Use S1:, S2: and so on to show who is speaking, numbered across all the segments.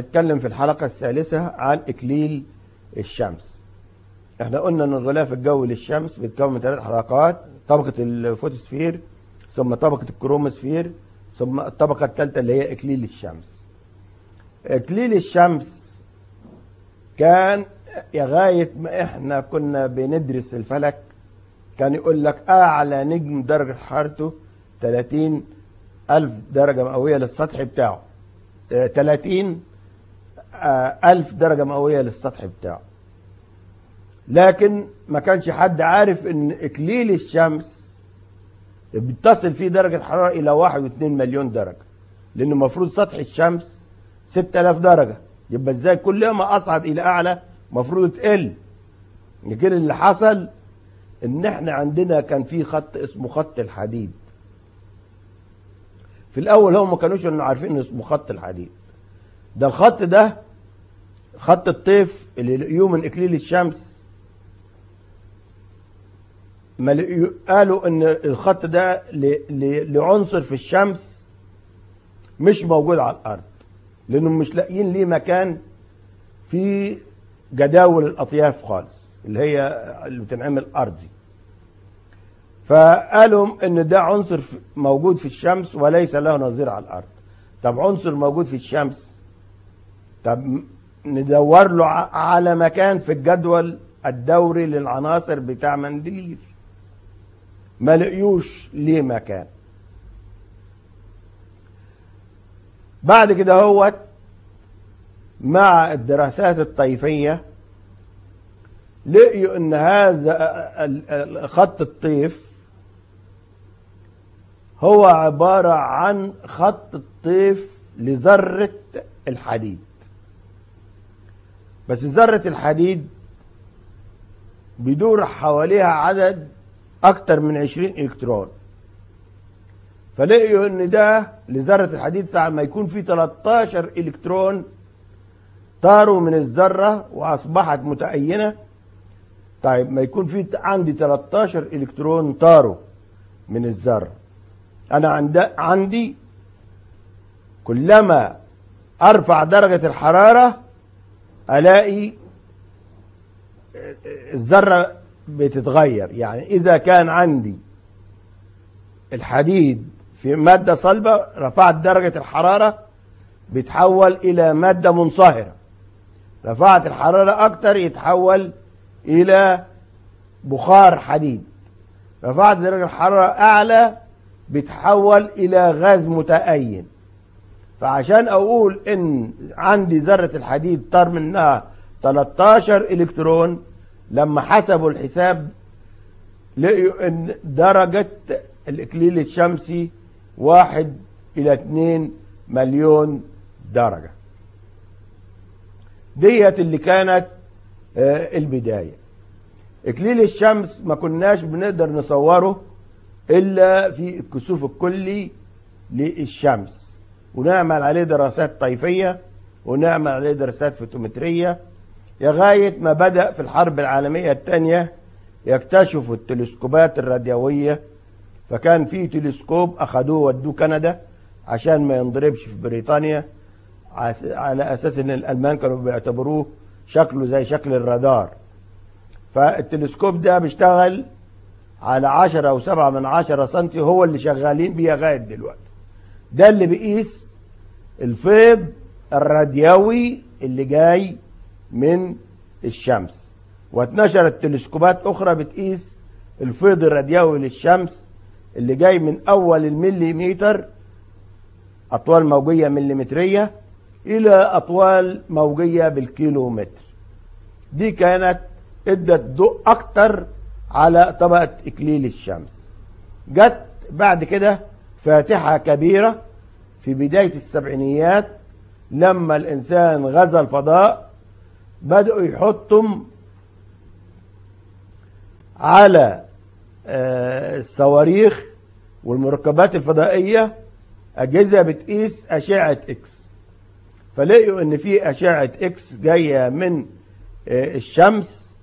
S1: هنتكلم في الحلقة الثالثة عن إكليل الشمس احنا قلنا ان الغلاف الجوي للشمس بيتكون من ثلاث حلقات طبقة الفوتوسفير ثم طبقة الكروموسفير ثم الطبقة الثالثة اللي هي إكليل الشمس إكليل الشمس كان لغاية ما احنا كنا بندرس الفلك كان يقول لك أعلى نجم درجة حرارته 30 ألف درجة مئوية للسطح بتاعه 30 ألف درجة مئوية للسطح بتاعه لكن ما كانش حد عارف ان اكليل الشمس بتصل فيه درجة الحرارة الى واحد واتنين مليون درجة لان المفروض سطح الشمس ستة الاف درجة يبقى ازاي كل ما اصعد الى اعلى مفروض تقل لكن اللي حصل ان احنا عندنا كان في خط اسمه خط الحديد في الاول هم ما كانوش انه عارفين اسمه خط الحديد ده الخط ده خط الطيف اللي لقيوه من اكليل الشمس ما قالوا ان الخط ده لعنصر في الشمس مش موجود على الارض لانهم مش لاقيين ليه مكان في جداول الاطياف خالص اللي هي اللي بتنعمل ارضي فقالوا ان ده عنصر موجود في الشمس وليس له نظير على الارض طب عنصر موجود في الشمس طب ندور له على مكان في الجدول الدوري للعناصر بتاع مندليف ما لقيوش ليه مكان بعد كده هو مع الدراسات الطيفية لقيوا ان هذا خط الطيف هو عبارة عن خط الطيف لذرة الحديد بس ذرة الحديد بيدور حواليها عدد أكتر من 20 إلكترون فلقيوا إن ده لذرة الحديد ساعة ما يكون في 13 إلكترون طاروا من الذرة وأصبحت متأينة طيب ما يكون في عندي 13 إلكترون طاروا من الذرة أنا عند عندي كلما أرفع درجة الحرارة ألاقي الذرة بتتغير يعني إذا كان عندي الحديد في مادة صلبة رفعت درجة الحرارة بيتحول إلى مادة منصهرة رفعت الحرارة أكتر يتحول إلى بخار حديد رفعت درجة الحرارة أعلى بيتحول إلى غاز متأين فعشان أقول إن عندي ذرة الحديد طار منها 13 إلكترون لما حسبوا الحساب لقيوا ان درجة الاكليل الشمسي واحد الى اتنين مليون درجة ديت اللي كانت البداية اكليل الشمس ما كناش بنقدر نصوره الا في الكسوف الكلي للشمس ونعمل عليه دراسات طيفية ونعمل عليه دراسات فوتومترية لغاية ما بدأ في الحرب العالمية الثانية يكتشفوا التلسكوبات الراديوية فكان في تلسكوب أخدوه ودوه كندا عشان ما ينضربش في بريطانيا على أساس أن الألمان كانوا بيعتبروه شكله زي شكل الرادار فالتلسكوب ده بيشتغل على عشرة أو سبعة من عشرة سنتي هو اللي شغالين بيه لغاية دلوقتي ده اللي بيقيس الفيض الراديوي اللي جاي من الشمس واتنشرت تلسكوبات أخرى بتقيس الفيض الراديوي للشمس اللي جاي من أول المليمتر أطوال موجية مليمترية إلى أطوال موجية بالكيلومتر دي كانت ادت ضوء أكتر على طبقة إكليل الشمس جت بعد كده فاتحة كبيرة في بداية السبعينيات لما الإنسان غزا الفضاء بدأوا يحطم على الصواريخ والمركبات الفضائية أجهزة بتقيس أشعة إكس فلقوا إن في أشعة إكس جاية من الشمس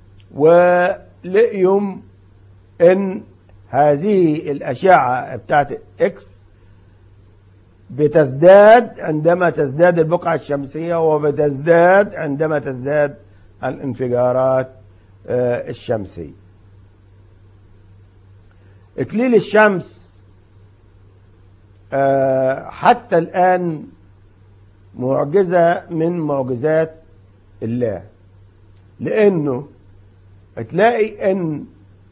S1: ولقيوا إن هذه الأشعة بتاعت إكس بتزداد عندما تزداد البقعة الشمسية وبتزداد عندما تزداد الانفجارات آه، الشمسية إكليل الشمس آه، حتى الآن معجزة من معجزات الله لأنه تلاقي أن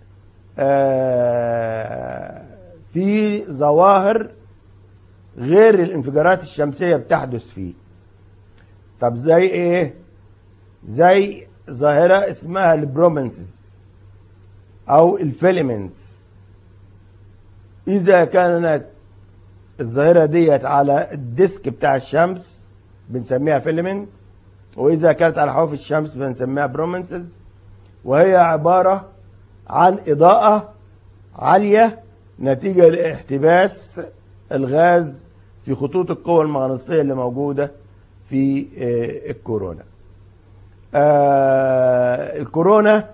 S1: آه، في ظواهر غير الانفجارات الشمسية بتحدث فيه طب زي ايه زي ظاهرة اسمها البرومنسز او الفيلمنتس اذا كانت الظاهرة ديت على الديسك بتاع الشمس بنسميها فيلمنت واذا كانت على حواف الشمس بنسميها برومنسز وهي عبارة عن اضاءة عالية نتيجة لاحتباس الغاز في خطوط القوة المغناطيسية اللي موجودة في آه، الكورونا آه، الكورونا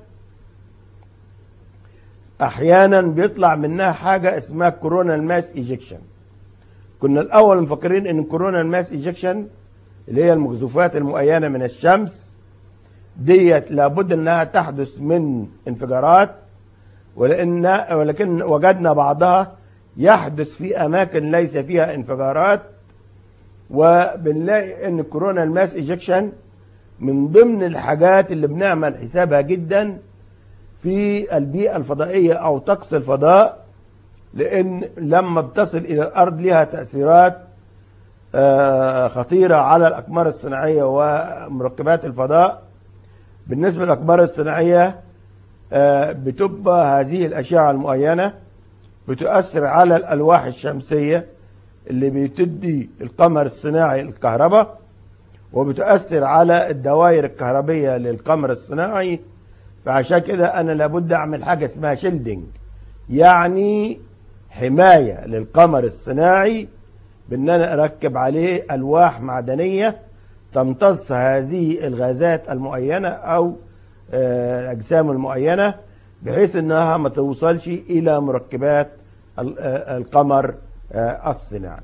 S1: احيانا بيطلع منها حاجة اسمها كورونا الماس ايجكشن كنا الاول مفكرين ان كورونا الماس ايجكشن اللي هي المجزوفات المؤينة من الشمس ديت لابد انها تحدث من انفجارات ولان ولكن وجدنا بعضها يحدث في اماكن ليس فيها انفجارات وبنلاقي ان كورونا الماس ايجكشن من ضمن الحاجات اللي بنعمل حسابها جدا في البيئة الفضائية او طقس الفضاء لان لما بتصل الى الارض لها تأثيرات آه، خطيرة على الاقمار الصناعية ومركبات الفضاء بالنسبة للاقمار الصناعية آه، بتبقى هذه الاشعة المؤينة بتؤثر على الألواح الشمسية اللي بتدي القمر الصناعي الكهرباء وبتؤثر على الدوائر الكهربية للقمر الصناعي فعشان كده أنا لابد أعمل حاجة اسمها شيلدنج يعني حماية للقمر الصناعي بأن أنا أركب عليه ألواح معدنية تمتص هذه الغازات المعينة أو آه، الأجسام المعينة بحيث انها ما توصلش الى مركبات ال- آه، القمر آه، الصناعي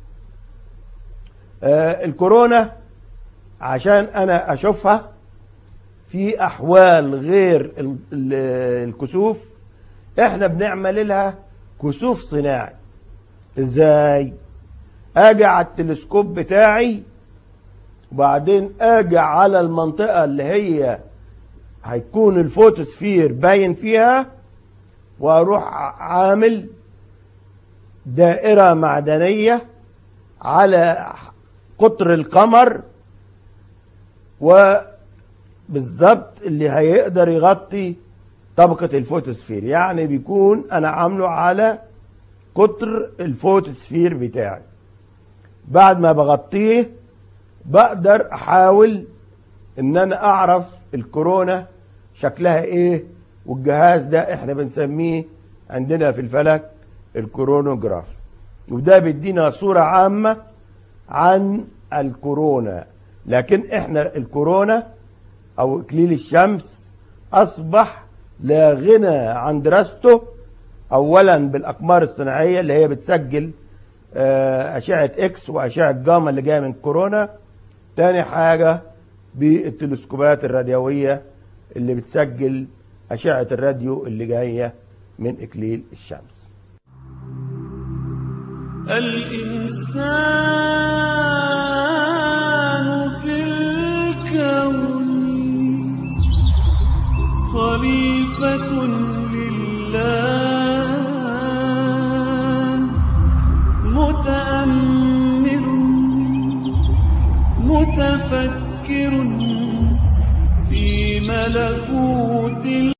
S1: آه، الكورونا عشان انا اشوفها في احوال غير ال- ال- الكسوف احنا بنعمل لها كسوف صناعي ازاي اجي على التلسكوب بتاعي وبعدين اجي على المنطقة اللي هي هيكون الفوتوسفير باين فيها واروح عامل دائرة معدنية على قطر القمر وبالظبط اللي هيقدر يغطي طبقة الفوتوسفير يعني بيكون انا عامله على قطر الفوتوسفير بتاعي بعد ما بغطيه بقدر احاول ان انا اعرف الكورونا شكلها ايه والجهاز ده احنا بنسميه عندنا في الفلك الكورونوجراف وده بيدينا صورة عامة عن الكورونا لكن احنا الكورونا او اكليل الشمس اصبح لا غنى عن دراسته اولا بالاقمار الصناعية اللي هي بتسجل آه، اشعة اكس واشعة جاما اللي جاية من كورونا تاني حاجة بالتلسكوبات الراديوية اللي بتسجل أشعة الراديو اللي جاية من إكليل الشمس
S2: الإنسان في الكون خليفة لله متأمل متفكر في ملكوت